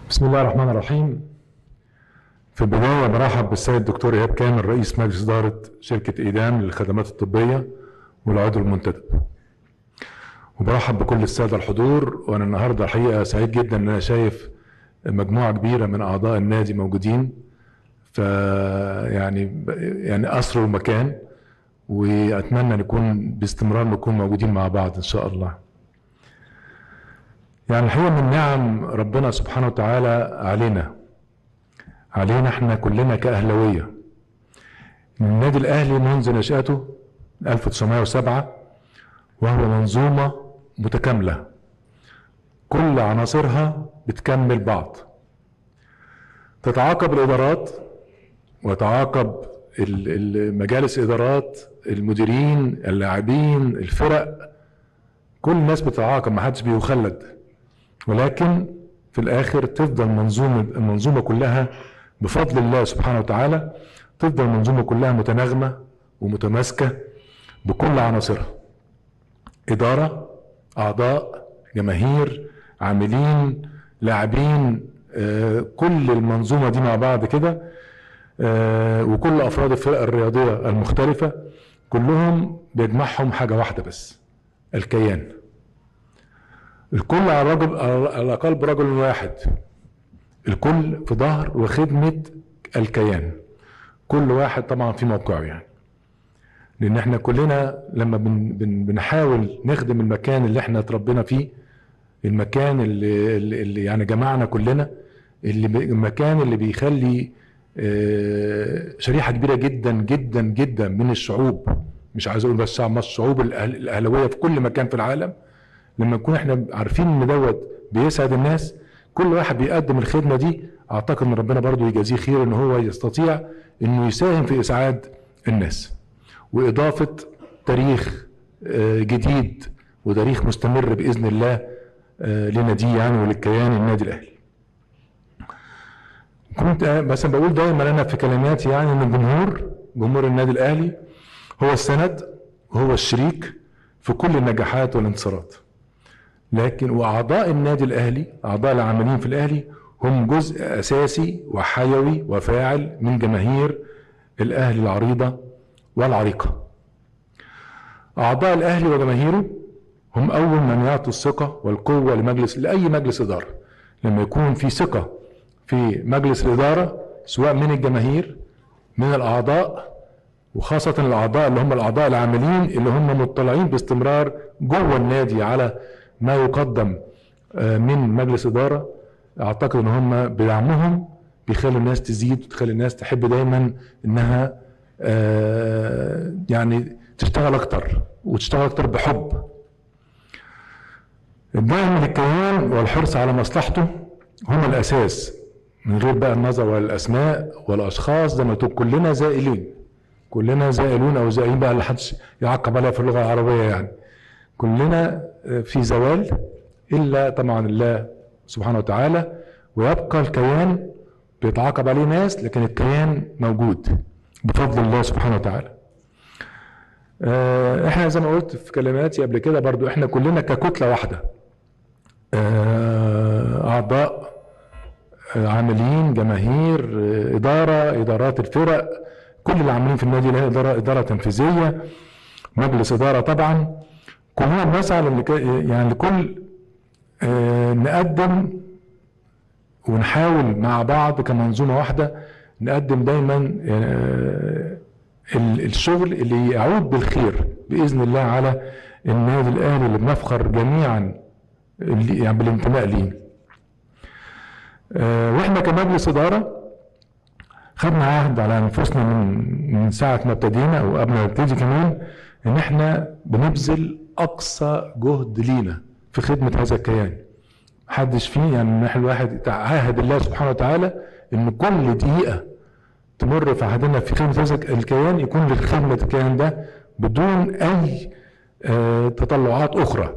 بسم الله الرحمن الرحيم في البداية برحب بالسيد الدكتور إيهاب كامل رئيس مجلس إدارة شركة إيدام للخدمات الطبية والعضو المنتدب وبرحب بكل السادة الحضور وأنا النهاردة الحقيقة سعيد جدا إن أنا شايف مجموعة كبيرة من أعضاء النادي موجودين ف يعني يعني أسروا المكان وأتمنى نكون باستمرار نكون موجودين مع بعض إن شاء الله يعني الحقيقة من نعم ربنا سبحانه وتعالى علينا علينا احنا كلنا كأهلوية النادي الأهلي منذ نشأته 1907 وهو منظومة متكاملة كل عناصرها بتكمل بعض تتعاقب الإدارات وتعاقب مجالس إدارات المديرين اللاعبين الفرق كل الناس بتتعاقب ما حدش بيخلد ولكن في الاخر تفضل منظومه المنظومه كلها بفضل الله سبحانه وتعالى تفضل المنظومه كلها متناغمه ومتماسكه بكل عناصرها اداره اعضاء جماهير عاملين لاعبين آه كل المنظومه دي مع بعض كده آه وكل افراد الفرق الرياضيه المختلفه كلهم بيجمعهم حاجه واحده بس الكيان الكل على رجل على قلب رجل واحد الكل في ظهر وخدمة الكيان كل واحد طبعا في موقعه يعني لان احنا كلنا لما بن بن بنحاول نخدم المكان اللي احنا اتربينا فيه المكان اللي, اللي يعني جمعنا كلنا اللي المكان اللي بيخلي شريحه كبيره جدا جدا جدا من الشعوب مش عايز اقول بس شعب مصر الشعوب الاهلاويه في كل مكان في العالم لما نكون احنا عارفين ان دوت بيسعد الناس كل واحد بيقدم الخدمه دي اعتقد ان ربنا برضو يجازيه خير ان هو يستطيع انه يساهم في اسعاد الناس واضافه تاريخ جديد وتاريخ مستمر باذن الله لناديه يعني وللكيان النادي الاهلي. كنت مثلا بقول دايما انا في كلماتي يعني ان الجمهور جمهور النادي الاهلي هو السند وهو الشريك في كل النجاحات والانتصارات. لكن واعضاء النادي الاهلي اعضاء العاملين في الاهلي هم جزء اساسي وحيوي وفاعل من جماهير الاهلي العريضه والعريقه اعضاء الاهلي وجماهيره هم اول من يعطوا الثقه والقوه لمجلس لاي مجلس اداره لما يكون في ثقه في مجلس الاداره سواء من الجماهير من الاعضاء وخاصة الأعضاء اللي هم الأعضاء العاملين اللي هم مطلعين باستمرار جوه النادي على ما يقدم من مجلس اداره اعتقد ان هم بدعمهم بيخلوا الناس تزيد وتخلي الناس تحب دايما انها يعني تشتغل اكتر وتشتغل اكتر بحب الدعم للكيان والحرص على مصلحته هما الاساس من غير بقى النظر ولا الاسماء والاشخاص زي ما تقول كلنا زائلين كلنا زائلون او زائلين بقى اللي حدش يعقب عليها في اللغه العربيه يعني كلنا في زوال الا طبعا الله سبحانه وتعالى ويبقى الكيان بيتعاقب عليه ناس لكن الكيان موجود بفضل الله سبحانه وتعالى احنا زي ما قلت في كلماتي قبل كده برضو احنا كلنا ككتلة واحدة اعضاء عاملين جماهير ادارة ادارات الفرق كل اللي عاملين في النادي له ادارة ادارة تنفيذية مجلس ادارة طبعا كلنا بنسعى يعني لكل آه نقدم ونحاول مع بعض كمنظومه واحده نقدم دايما آه الشغل اللي يعود بالخير باذن الله على النادي الاهلي اللي بنفخر جميعا اللي يعني بالانتماء ليه. آه واحنا كمجلس اداره خدنا عهد على انفسنا من من ساعه ما ابتدينا او قبل ما نبتدي كمان ان احنا بنبذل اقصى جهد لينا في خدمه هذا الكيان محدش فيه يعني ان احنا الواحد تعاهد الله سبحانه وتعالى ان كل دقيقه تمر في عهدنا في خدمه هذا الكيان يكون لخدمه الكيان ده بدون اي آه تطلعات اخرى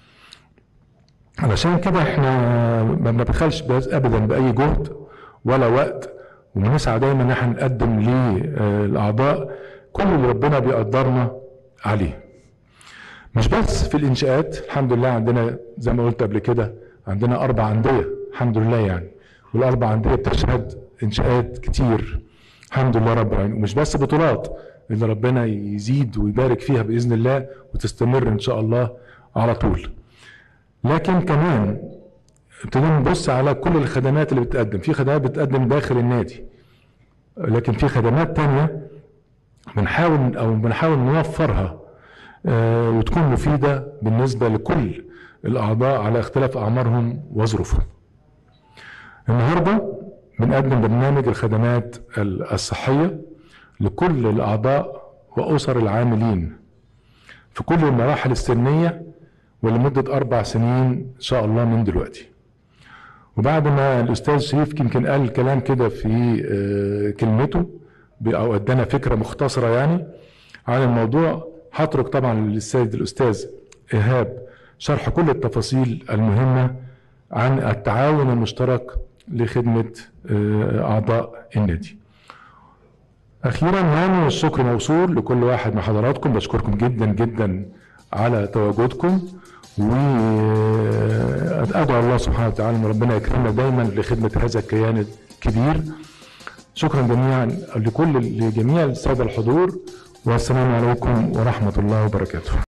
علشان كده احنا ما بنبخلش ابدا باي جهد ولا وقت وبنسعى دايما ان احنا نقدم للاعضاء كل اللي ربنا بيقدرنا عليه مش بس في الانشاءات الحمد لله عندنا زي ما قلت قبل كده عندنا اربع انديه الحمد لله يعني والاربع انديه بتشهد انشاءات كتير الحمد لله رب العالمين ومش بس بطولات اللي ربنا يزيد ويبارك فيها باذن الله وتستمر ان شاء الله على طول لكن كمان ابتدينا نبص على كل الخدمات اللي بتقدم في خدمات بتقدم داخل النادي لكن في خدمات تانية بنحاول او بنحاول نوفرها آه، وتكون مفيدة بالنسبة لكل الأعضاء على اختلاف أعمارهم وظروفهم النهاردة بنقدم برنامج الخدمات الصحية لكل الأعضاء وأسر العاملين في كل المراحل السنية ولمدة أربع سنين إن شاء الله من دلوقتي وبعد ما الأستاذ شريف يمكن قال كلام كده في آه، كلمته ب- أو أدانا فكرة مختصرة يعني عن الموضوع هترك طبعا للسيد الأستاذ إيهاب شرح كل التفاصيل المهمة عن التعاون المشترك لخدمة آه، أعضاء النادي أخيرا يعني الشكر موصول لكل واحد من حضراتكم بشكركم جدا جدا على تواجدكم وأدعو الله سبحانه وتعالى أن ربنا يكرمنا دايما لخدمة هذا الكيان الكبير شكرا جميعا لكل لجميع السادة الحضور والسلام عليكم ورحمة الله وبركاته